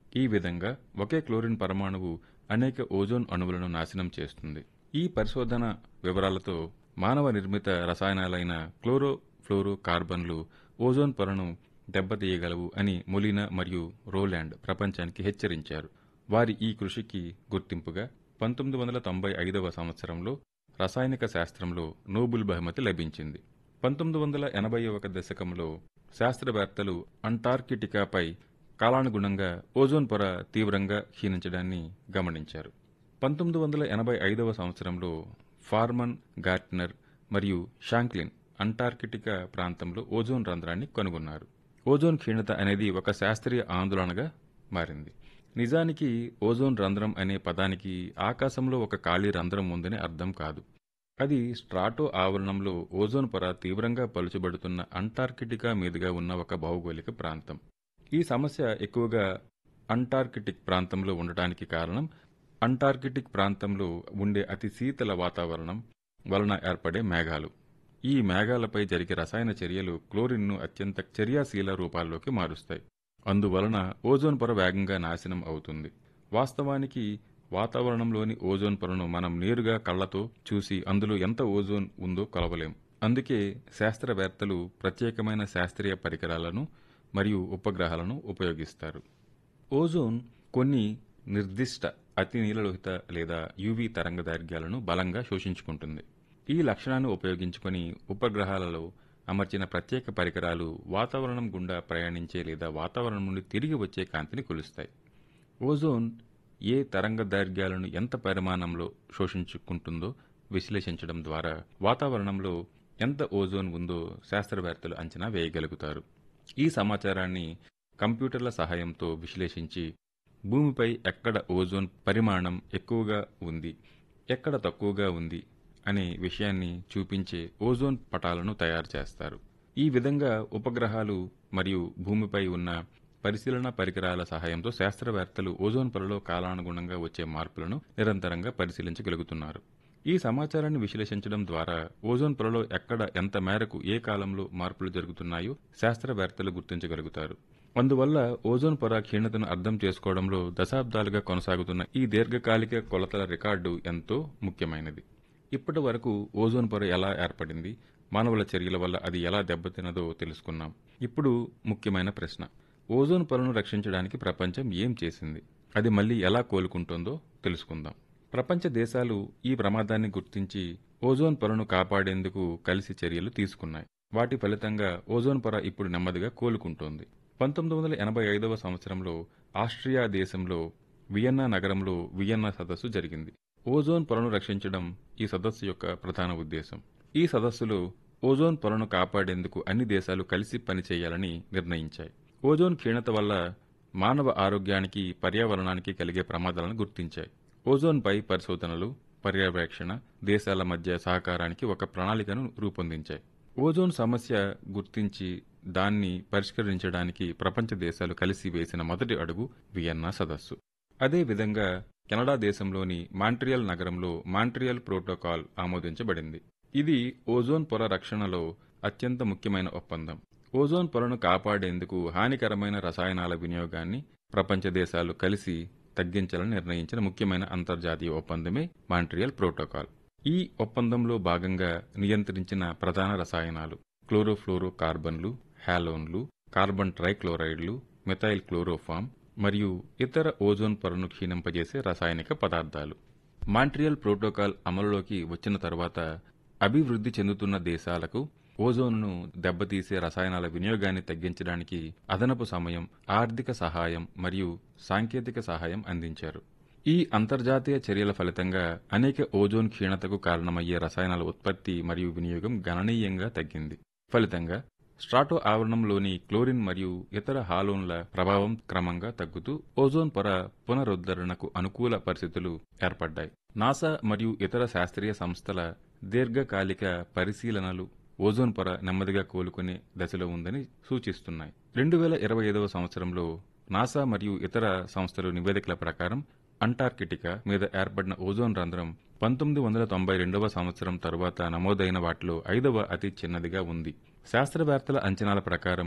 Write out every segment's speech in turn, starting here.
ఈ విధంగా ఒకే క్లోరిన్ పరమాణువు అనేక ఓజోన్ అణువులను నాశనం చేస్తుంది ఈ పరిశోధన వివరాలతో మానవ నిర్మిత రసాయనాలైన క్లోరో ఫ్లోరో కార్బన్లు ఓజోన్ పొరను దెబ్బతీయగలవు అని మొలినా మరియు రోలాండ్ ప్రపంచానికి హెచ్చరించారు వారి ఈ కృషికి గుర్తింపుగా పంతొమ్మిది వందల తొంభై ఐదవ సంవత్సరంలో రసాయనిక శాస్త్రంలో నోబుల్ బహుమతి లభించింది పంతొమ్మిది వందల ఎనభై ఒక దశకంలో శాస్త్రవేత్తలు అంటార్కిటికాపై కాలానుగుణంగా ఓజోన్ పొర తీవ్రంగా క్షీణించడాన్ని గమనించారు పంతొమ్మిది వందల ఎనభై ఐదవ సంవత్సరంలో ఫార్మన్ గార్ట్నర్ మరియు షాంక్లిన్ అంటార్కిటికా ప్రాంతంలో ఓజోన్ రంధ్రాన్ని కనుగొన్నారు ఓజోన్ క్షీణత అనేది ఒక శాస్త్రీయ ఆందోళనగా మారింది నిజానికి ఓజోన్ రంధ్రం అనే పదానికి ఆకాశంలో ఒక ఖాళీ రంధ్రం ఉందని అర్థం కాదు అది స్ట్రాటో ఆవరణంలో ఓజోన్ పొర తీవ్రంగా పలుచబడుతున్న అంటార్కిటికా మీదుగా ఉన్న ఒక భౌగోళిక ప్రాంతం ఈ సమస్య ఎక్కువగా అంటార్కిటిక్ ప్రాంతంలో ఉండటానికి కారణం అంటార్కిటిక్ ప్రాంతంలో ఉండే అతి శీతల వాతావరణం వలన ఏర్పడే మేఘాలు ఈ మేఘాలపై జరిగే రసాయన చర్యలు క్లోరిన్ను అత్యంత చర్యాశీల రూపాల్లోకి మారుస్తాయి అందువలన ఓజోన్ పొర వేగంగా నాశనం అవుతుంది వాస్తవానికి వాతావరణంలోని ఓజోన్ పొరను మనం నేరుగా కళ్లతో చూసి అందులో ఎంత ఓజోన్ ఉందో కొలవలేం అందుకే శాస్త్రవేత్తలు ప్రత్యేకమైన శాస్త్రీయ పరికరాలను మరియు ఉపగ్రహాలను ఉపయోగిస్తారు ఓజోన్ కొన్ని నిర్దిష్ట అతి నీలలోహిత లేదా యువి తరంగదైర్ఘ్యాలను బలంగా శోషించుకుంటుంది ఈ లక్షణాన్ని ఉపయోగించుకొని ఉపగ్రహాలలో అమర్చిన ప్రత్యేక పరికరాలు వాతావరణం గుండా ప్రయాణించే లేదా వాతావరణం నుండి తిరిగి వచ్చే కాంతిని కొలుస్తాయి ఓజోన్ ఏ తరంగదైర్ఘ్యాలను ఎంత పరిమాణంలో శోషించుకుంటుందో విశ్లేషించడం ద్వారా వాతావరణంలో ఎంత ఓజోన్ ఉందో శాస్త్రవేత్తలు అంచనా వేయగలుగుతారు ఈ సమాచారాన్ని కంప్యూటర్ల సహాయంతో విశ్లేషించి భూమిపై ఎక్కడ ఓజోన్ పరిమాణం ఎక్కువగా ఉంది ఎక్కడ తక్కువగా ఉంది అనే విషయాన్ని చూపించే ఓజోన్ పటాలను తయారు చేస్తారు ఈ విధంగా ఉపగ్రహాలు మరియు భూమిపై ఉన్న పరిశీలన పరికరాల సహాయంతో శాస్త్రవేత్తలు ఓజోన్ పొరలో కాలానుగుణంగా వచ్చే మార్పులను నిరంతరంగా పరిశీలించగలుగుతున్నారు ఈ సమాచారాన్ని విశ్లేషించడం ద్వారా ఓజోన్ పొరలో ఎక్కడ ఎంత మేరకు ఏ కాలంలో మార్పులు జరుగుతున్నాయో శాస్త్రవేత్తలు గుర్తించగలుగుతారు అందువల్ల ఓజోన్ పొర క్షీణతను అర్థం చేసుకోవడంలో దశాబ్దాలుగా కొనసాగుతున్న ఈ దీర్ఘకాలిక కొలతల రికార్డు ఎంతో ముఖ్యమైనది ఇప్పటి వరకు ఓజోన్ పొర ఎలా ఏర్పడింది మానవుల చర్యల వల్ల అది ఎలా దెబ్బతిన్నదో తెలుసుకున్నాం ఇప్పుడు ముఖ్యమైన ప్రశ్న ఓజోన్ పొరను రక్షించడానికి ప్రపంచం ఏం చేసింది అది మళ్ళీ ఎలా కోలుకుంటుందో తెలుసుకుందాం ప్రపంచ దేశాలు ఈ ప్రమాదాన్ని గుర్తించి ఓజోన్ పొరను కాపాడేందుకు కలిసి చర్యలు తీసుకున్నాయి వాటి ఫలితంగా ఓజోన్ పొర ఇప్పుడు నెమ్మదిగా కోలుకుంటోంది పంతొమ్మిది వందల ఎనభై ఐదవ సంవత్సరంలో ఆస్ట్రియా దేశంలో వియన్నా నగరంలో వియన్నా సదస్సు జరిగింది ఓజోన్ పొరను రక్షించడం ఈ సదస్సు యొక్క ప్రధాన ఉద్దేశం ఈ సదస్సులో ఓజోన్ పొరను కాపాడేందుకు అన్ని దేశాలు కలిసి పనిచేయాలని నిర్ణయించాయి ఓజోన్ క్షీణత వల్ల మానవ ఆరోగ్యానికి పర్యావరణానికి కలిగే ప్రమాదాలను గుర్తించాయి ఓజోన్పై పరిశోధనలు పర్యవేక్షణ దేశాల మధ్య సహకారానికి ఒక ప్రణాళికను రూపొందించాయి ఓజోన్ సమస్య గుర్తించి దాన్ని పరిష్కరించడానికి ప్రపంచ దేశాలు కలిసి వేసిన మొదటి అడుగు వియన్నా సదస్సు అదేవిధంగా కెనడా దేశంలోని మాంట్రియల్ నగరంలో మాంట్రియల్ ప్రోటోకాల్ ఆమోదించబడింది ఇది ఓజోన్ పొర రక్షణలో అత్యంత ముఖ్యమైన ఒప్పందం ఓజోన్ పొరను కాపాడేందుకు హానికరమైన రసాయనాల వినియోగాన్ని ప్రపంచ దేశాలు కలిసి తగ్గించాలని నిర్ణయించిన ముఖ్యమైన అంతర్జాతీయ ఒప్పందమే మాంట్రియల్ ప్రోటోకాల్ ఈ ఒప్పందంలో భాగంగా నియంత్రించిన ప్రధాన రసాయనాలు క్లోరోఫ్లోరో కార్బన్లు హాలోన్లు కార్బన్ ట్రైక్లోరైడ్లు మిథైల్ క్లోరోఫామ్ మరియు ఇతర ఓజోన్ పొరను క్షీణింపజేసే రసాయనిక పదార్థాలు మాంట్రియల్ ప్రోటోకాల్ అమలులోకి వచ్చిన తర్వాత అభివృద్ధి చెందుతున్న దేశాలకు ఓజోన్ను దెబ్బతీసే రసాయనాల వినియోగాన్ని తగ్గించడానికి అదనపు సమయం ఆర్థిక సహాయం మరియు సాంకేతిక సహాయం అందించారు ఈ అంతర్జాతీయ చర్యల ఫలితంగా అనేక ఓజోన్ క్షీణతకు కారణమయ్యే రసాయనాల ఉత్పత్తి మరియు వినియోగం గణనీయంగా తగ్గింది ఫలితంగా స్ట్రాటో ఆవరణంలోని క్లోరిన్ మరియు ఇతర హాలోన్ల ప్రభావం క్రమంగా తగ్గుతూ ఓజోన్ పొర పునరుద్ధరణకు అనుకూల పరిస్థితులు ఏర్పడ్డాయి నాసా మరియు ఇతర శాస్త్రీయ సంస్థల దీర్ఘకాలిక పరిశీలనలు ఓజోన్ పొర నెమ్మదిగా కోలుకునే దశలో ఉందని సూచిస్తున్నాయి రెండు వేల ఇరవై ఐదవ సంవత్సరంలో నాసా మరియు ఇతర సంస్థలు నివేదికల ప్రకారం అంటార్కిటికా మీద ఏర్పడిన ఓజోన్ రంధ్రం పంతొమ్మిది వందల తొంభై రెండవ సంవత్సరం తరువాత నమోదైన వాటిలో ఐదవ అతి చిన్నదిగా ఉంది శాస్త్రవేత్తల అంచనాల ప్రకారం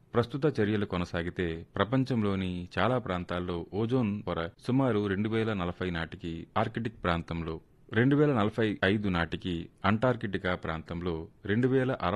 ప్రస్తుత చర్యలు కొనసాగితే ప్రపంచంలోని చాలా ప్రాంతాల్లో ఓజోన్ పొర సుమారు రెండు వేల నలభై నాటికి ఆర్కిటిక్ ప్రాంతంలో రెండు వేల నలభై ఐదు నాటికి అంటార్కిటికా ప్రాంతంలో రెండు వేల అరవై